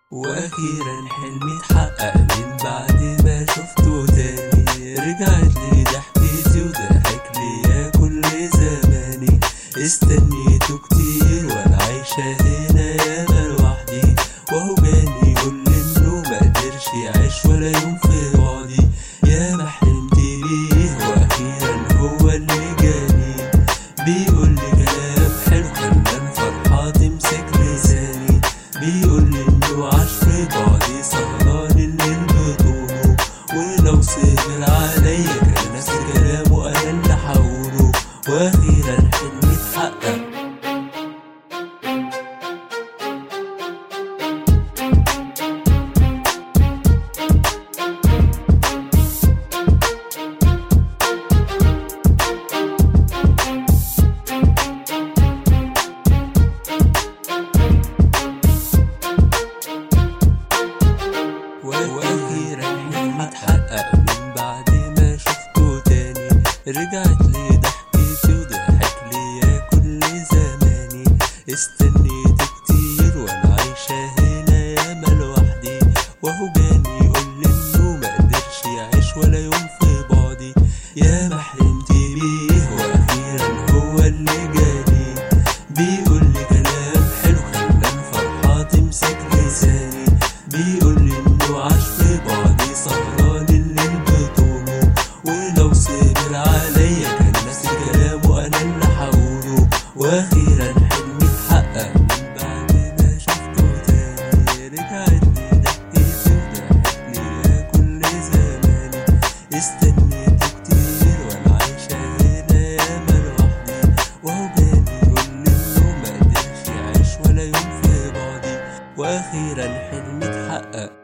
واخيرا حلمي اتحقق من بعد ما شفته تاني رجعت لي ضحكتي وضحك لي كل زماني استنيته كتير وانا عايشة هنا ياما لوحدي وهو جاني يقول لي انه مقدرش يعيش ولا يوم في بعدي ياما حلمت بيه واخيرا هو اللي جاني بيقول لي كلام حلو خلاني فرحة تمسك لساني بيقول لي انه عاش في بعدي سهران الليل بطوله ولو سهر عليا كان نفس كلامه انا اللي هقوله واخيرا حلمي اتحقق واخيرا حلمي اتحقق من بعد ما شفته تاني رجعت لي ضحكتي وضحك لي كل زماني استنيت كتير وانا عايشة هنا ياما لوحدي وهو جاني يقول لي انه مقدرش يعيش ولا يوم في بعدي ياما حلمت بيه واخيرا هو اللي جاني بيقول لي كلام حلو خلاني فرحة تمسك لساني بيقول لي انه عاش في بعدي سهران الليل بطوله ولو صبر عليا كان نفس كلامه انا اللي هقوله واخيرا حلمي اتحقق من بعد ما شفته تاني رجعت لي ضحكتي وضحك لي كل زماني استنيت كتير وانا عايشة هنا ياما لوحدي وهو جاني يقول لي انه مقدرش يعيش ولا يوم في بعدي واخيرا حلمي اتحقق